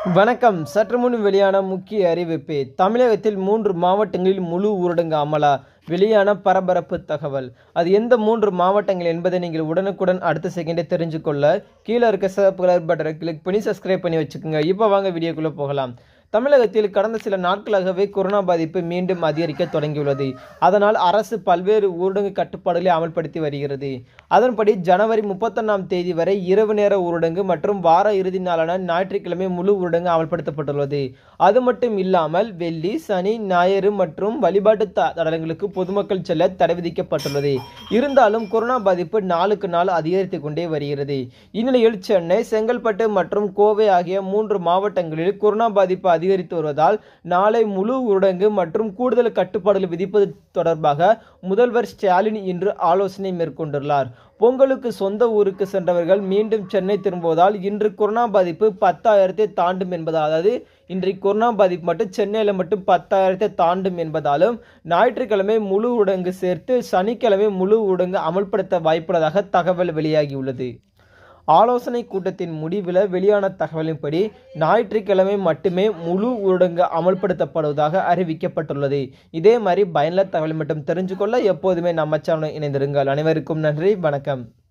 வணக்கம் சற்று முன் வெளியான முக்கிய அறிவிப்பு தமிழகத்தில் மூன்று மாவட்டங்களில் முழு ஊரடங்கு அமலா வெளியான பரபரப்பு தகவல் அது எந்த மூன்று மாவட்டங்கள் என்பதை நீங்கள் உடனுக்குடன் அடுத்த செகண்டே தெரிஞ்சுக்கொள்ள கீழே இருக்க சிவப்பு கலர் பட்டனை கிளிக் பண்ணி சப்ஸ்கிரைப் பண்ணி வச்சுக்கோங்க இப்போ வாங்க வீடியோக்குள்ளே போகலாம் தமிழகத்தில் கடந்த சில நாட்களாகவே கொரோனா பாதிப்பு மீண்டும் அதிகரிக்க தொடங்கியுள்ளது அதனால் அரசு பல்வேறு ஊரடங்கு கட்டுப்பாடுகளை அமல்படுத்தி வருகிறது அதன்படி ஜனவரி முப்பத்தொன்னாம் தேதி வரை இரவு நேர ஊரடங்கு மற்றும் வார இறுதி நாளான ஞாயிற்றுக்கிழமை முழு ஊரடங்கு அமல்படுத்தப்பட்டுள்ளது அது மட்டும் இல்லாமல் வெள்ளி சனி ஞாயிறு மற்றும் வழிபாட்டு த- தடங்களுக்கு பொதுமக்கள் செல்ல தடை விதிக்கப்பட்டுள்ளது இருந்தாலும் கொரோனா பாதிப்பு நாளுக்கு நாள் அதிகரித்து கொண்டே வருகிறது இந்நிலையில் சென்னை செங்கல்பட்டு மற்றும் கோவை ஆகிய மூன்று மாவட்டங்களில் கொரோனா பாதிப்பு அதிகரித்து வருவதால் நாளை முழு ஊரடங்கு மற்றும் கூடுதல் கட்டுப்பாடுகள் விதிப்பது தொடர்பாக முதல்வர் ஸ்டாலின் இன்று ஆலோசனை மேற்கொண்டுள்ளார் பொங்கலுக்கு சொந்த ஊருக்கு சென்றவர்கள் மீண்டும் சென்னை திரும்புவதால் இன்று கொரோனா பாதிப்பு பத்தாயிரத்தை தாண்டும் என்பதால் அதாவது இன்றைக்கு கொரோனா பாதிப்பு மட்டும் சென்னையில் மட்டும் பத்தாயிரத்தை தாண்டும் என்பதாலும் ஞாயிற்றுக்கிழமை முழு ஊரடங்கு சேர்த்து சனிக்கிழமை முழு ஊரடங்கு அமல்படுத்த வாய்ப்புள்ளதாக தகவல் வெளியாகியுள்ளது ஆலோசனை கூட்டத்தின் முடிவில் வெளியான தகவலின்படி ஞாயிற்றுக்கிழமை மட்டுமே முழு ஊரடங்கு அமல்படுத்தப்படுவதாக அறிவிக்கப்பட்டுள்ளது இதே மாதிரி பயனுள்ள தகவல் மட்டும் தெரிஞ்சுக்கொள்ள எப்போதுமே நம்ம சேனல் இணைந்திருங்கள் அனைவருக்கும் நன்றி வணக்கம்